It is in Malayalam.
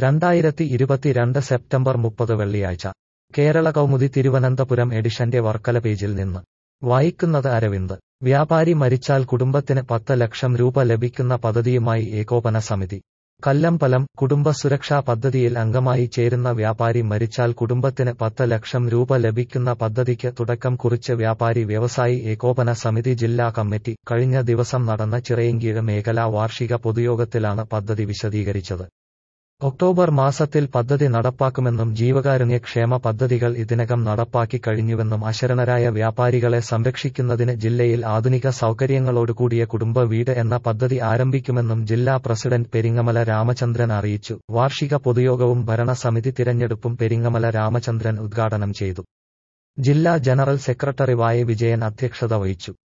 രണ്ടായിരത്തി ഇരുപത്തിരണ്ട് സെപ്റ്റംബർ മുപ്പത് വെള്ളിയാഴ്ച കേരള കൗമുദി തിരുവനന്തപുരം എഡിഷന്റെ വർക്കല പേജിൽ നിന്ന് വായിക്കുന്നത് അരവിന്ദ് വ്യാപാരി മരിച്ചാൽ കുടുംബത്തിന് പത്ത് ലക്ഷം രൂപ ലഭിക്കുന്ന പദ്ധതിയുമായി ഏകോപന സമിതി കല്ലമ്പലം കുടുംബ സുരക്ഷാ പദ്ധതിയിൽ അംഗമായി ചേരുന്ന വ്യാപാരി മരിച്ചാൽ കുടുംബത്തിന് പത്ത് ലക്ഷം രൂപ ലഭിക്കുന്ന പദ്ധതിക്ക് തുടക്കം കുറിച്ച് വ്യാപാരി വ്യവസായി ഏകോപന സമിതി ജില്ലാ കമ്മിറ്റി കഴിഞ്ഞ ദിവസം നടന്ന ചിറയൻകീഴ് മേഖലാ വാർഷിക പൊതുയോഗത്തിലാണ് പദ്ധതി വിശദീകരിച്ചത് ഒക്ടോബർ മാസത്തിൽ പദ്ധതി നടപ്പാക്കുമെന്നും ജീവകാരുണ്യ ക്ഷേമ പദ്ധതികൾ ഇതിനകം നടപ്പാക്കി കഴിഞ്ഞുവെന്നും അശരണരായ വ്യാപാരികളെ സംരക്ഷിക്കുന്നതിന് ജില്ലയിൽ ആധുനിക സൗകര്യങ്ങളോടുകൂടിയ കുടുംബ വീട് എന്ന പദ്ധതി ആരംഭിക്കുമെന്നും ജില്ലാ പ്രസിഡന്റ് പെരിങ്ങമല രാമചന്ദ്രൻ അറിയിച്ചു വാർഷിക പൊതുയോഗവും ഭരണസമിതി തിരഞ്ഞെടുപ്പും പെരിങ്ങമല രാമചന്ദ്രൻ ഉദ്ഘാടനം ചെയ്തു ജില്ലാ ജനറൽ സെക്രട്ടറി വായ വിജയൻ അധ്യക്ഷത വഹിച്ചു